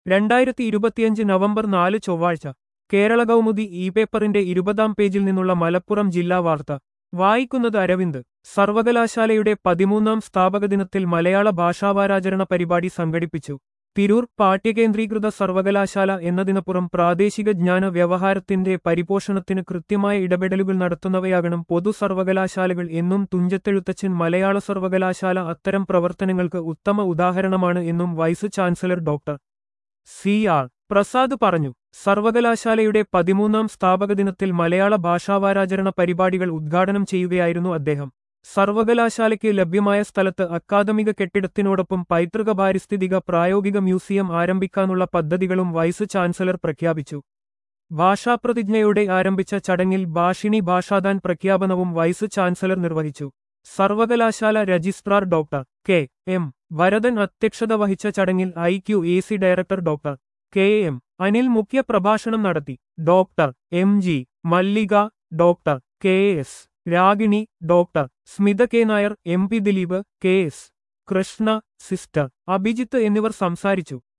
രണ്ടായിരത്തി ഇരുപത്തിയഞ്ച് നവംബർ നാല് ചൊവ്വാഴ്ച കേരള കൗമുദി ഇ പേപ്പറിന്റെ ഇരുപതാം പേജിൽ നിന്നുള്ള മലപ്പുറം ജില്ലാ വാർത്ത വായിക്കുന്നത് അരവിന്ദ് സർവകലാശാലയുടെ പതിമൂന്നാം സ്ഥാപക ദിനത്തിൽ മലയാള ഭാഷാവാരാചരണ പരിപാടി സംഘടിപ്പിച്ചു തിരൂർ പാഠ്യകേന്ദ്രീകൃത സർവകലാശാല എന്നതിനപ്പുറം പ്രാദേശിക ജ്ഞാന വ്യവഹാരത്തിന്റെ പരിപോഷണത്തിന് കൃത്യമായ ഇടപെടലുകൾ നടത്തുന്നവയാകണം പൊതു സർവകലാശാലകൾ എന്നും തുഞ്ചത്തെഴുത്തച്ഛൻ മലയാള സർവകലാശാല അത്തരം പ്രവർത്തനങ്ങൾക്ക് ഉത്തമ ഉദാഹരണമാണ് എന്നും vice chancellor doctor C R Prasad പറഞ്ഞു സർവകലാശാലയുടെ പതിമൂന്നാം സ്ഥാപക ദിനത്തിൽ മലയാള ഭാഷാവാരാചരണ പരിപാടികൾ ഉദ്ഘാടനം ചെയ്യുകയായിരുന്നു അദ്ദേഹം സർവകലാശാലയ്ക്ക് ലഭ്യമായ സ്ഥലത്ത് അക്കാദമിക കെട്ടിടത്തിനോടൊപ്പം പൈതൃക പാരിസ്ഥിതിക പ്രായോഗിക മ്യൂസിയം ആരംഭിക്കാനുള്ള പദ്ധതികളും വൈസ് ചാൻസലർ പ്രഖ്യാപിച്ചു ഭാഷാപ്രതിജ്ഞയോടെ ആരംഭിച്ച ചടങ്ങിൽ ഭാഷിണി ഭാഷാദാൻ പ്രഖ്യാപനവും വൈസ് ചാൻസലർ നിർവഹിച്ചു സർവകലാശാല registrar doctor K M Varadan അധ്യക്ഷത വഹിച്ച ചടങ്ങിൽ I Q A C director doctor K M Anil മുഖ്യ പ്രഭാഷണം നടത്തി doctor M G Mallika doctor K S Ragini doctor Smitha K Nair M P Dileep K S Krishna sister Abhijith എന്നിവർ സംസാരിച്ചു